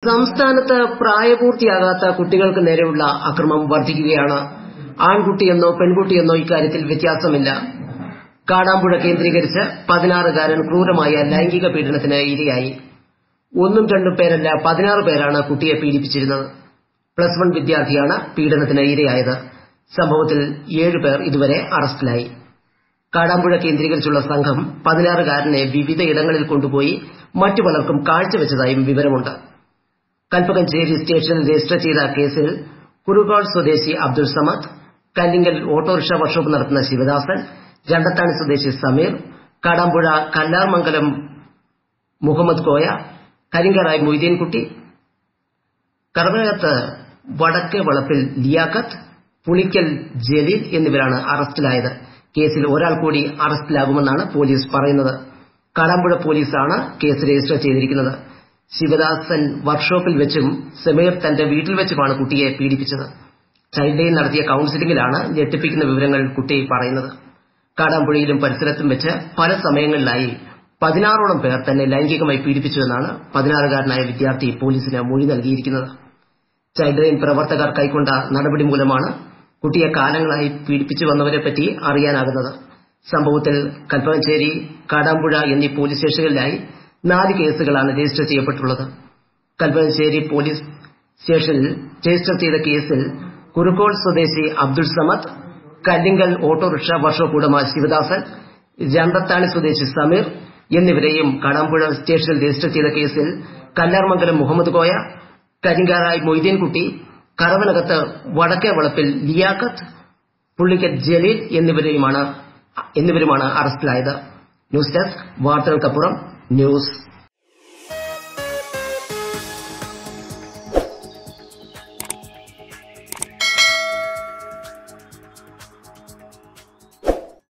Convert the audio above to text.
സംസ്ഥാനത്ത് പ്രായപൂർത്തിയാകാത്ത കുട്ടികൾക്ക് നേരെയുള്ള അക്രമം വർദ്ധിക്കുകയാണ് ആൺകുട്ടിയെന്നോ പെൺകുട്ടിയെന്നോ ഇക്കാര്യത്തിൽ വ്യത്യാസമില്ല കാടാമ്പുഴ കേന്ദ്രീകരിച്ച് പതിനാറുകാരൻ ക്രൂരമായ ലൈംഗിക പീഡനത്തിന് ഇരയായി ഒന്നും രണ്ടും പേരല്ല പതിനാറ് പേരാണ് കുട്ടിയെ പീഡിപ്പിച്ചിരുന്നത് പ്ലസ് വൺ വിദ്യാർത്ഥിയാണ് പീഡനത്തിന് ഇരയായത് സംഭവത്തിൽ ഏഴുപേർ ഇതുവരെ അറസ്റ്റിലായി കാടാമ്പുഴ കേന്ദ്രീകരിച്ചുള്ള സംഘം പതിനാറുകാരനെ വിവിധ ഇടങ്ങളിൽ കൊണ്ടുപോയി മറ്റു പലർക്കും കാഴ്ചവെച്ചതായും വിവരമുണ്ട് കൽപ്പകഞ്ചേരി സ്റ്റേഷനിൽ രജിസ്റ്റർ ചെയ്ത കേസിൽ കുറുകോൾ സ്വദേശി അബ്ദുൾ സമദ് കല്ലിങ്കൽ ഓട്ടോറിക്ഷ വർക്ക്ഷോപ്പ് നടത്തുന്ന ശിവദാസൻ രണ്ടത്താണി സ്വദേശി സമീർ കാടാമ്പുഴ കല്ലാർമംഗലം മുഹമ്മദ് കോയ കരിങ്കറായ് മൊയ്തീൻകുട്ടി കറവകത്ത് വടക്കേ വളപ്പിൽ ലിയാഖത്ത് പുളിക്കൽ ജലീൽ എന്നിവരാണ് അറസ്റ്റിലായത് കേസിൽ ഒരാൾ കൂടി അറസ്റ്റിലാകുമെന്നാണ് പോലീസ് പറയുന്നത് കാടാമ്പുഴ പോലീസാണ് കേസ് രജിസ്റ്റർ ചെയ്തിരിക്കുന്നത് ശിവദാസൻ വർക്ക്ഷോപ്പിൽ വെച്ചും സമീർ തന്റെ വീട്ടിൽ വെച്ചുമാണ് കുട്ടിയെ പീഡിപ്പിച്ചത് ചൈൽഡ് ലൈൻ നടത്തിയ കൌൺസിലിംഗിലാണ് ഞെട്ടിപ്പിക്കുന്ന വിവരങ്ങൾ കുട്ടി പറയുന്നത് കാടാമ്പുഴയിലും പരിസരത്തും വെച്ച് പല സമയങ്ങളിലായി പതിനാറോളം പേർ തന്നെ ലൈംഗികമായി പീഡിപ്പിച്ചുവെന്നാണ് പതിനാറുകാരനായ വിദ്യാർത്ഥി പോലീസിന് മൊഴി നൽകിയിരിക്കുന്നത് ചൈൽഡ് ലൈൻ പ്രവർത്തകർ കൈക്കൊണ്ട നടപടി മൂലമാണ് കുട്ടിയെ കാലങ്ങളായി പീഡിപ്പിച്ചു വന്നവരെപ്പറ്റി അറിയാനാകുന്നത് സംഭവത്തിൽ കൽപ്പകഞ്ചേരി കാടാമ്പുഴ എന്നീ പോലീസ് സ്റ്റേഷനുകളിലായി നാല് കേസുകളാണ് രജിസ്റ്റർ ചെയ്യപ്പെട്ടുള്ളത് കൽപ്പകഞ്ചേരി പോലീസ് സ്റ്റേഷനിൽ രജിസ്റ്റർ ചെയ്ത കേസിൽ കുറുക്കോൾ സ്വദേശി അബ്ദുൾ സമദ് കല്ലിങ്കൽ ഓട്ടോറിക്ഷ വർക്ക്ഷോപ്പ് ഉടമ ശിവദാസൻ രണ്ടത്താണി സ്വദേശി സമീർ എന്നിവരെയും കാടാമ്പുഴ സ്റ്റേഷനിൽ രജിസ്റ്റർ ചെയ്ത കേസിൽ കല്ലാർമംഗലം മുഹമ്മദ് കോയ കരിങ്കാറായി മൊയ്തീൻകുട്ടി കറവനകത്ത് വടക്കേ വളപ്പിൽ ലിയാഖത്ത് പുള്ളിക്കറ്റ് ജലീൽ എന്നിവരുമാണ് എന്നിവരുമാണ് അറസ്റ്റിലായത് ന്യൂസ് ഡെസ്ക് വാർത്തകൾക്കപ്പുറം ന്യൂസ്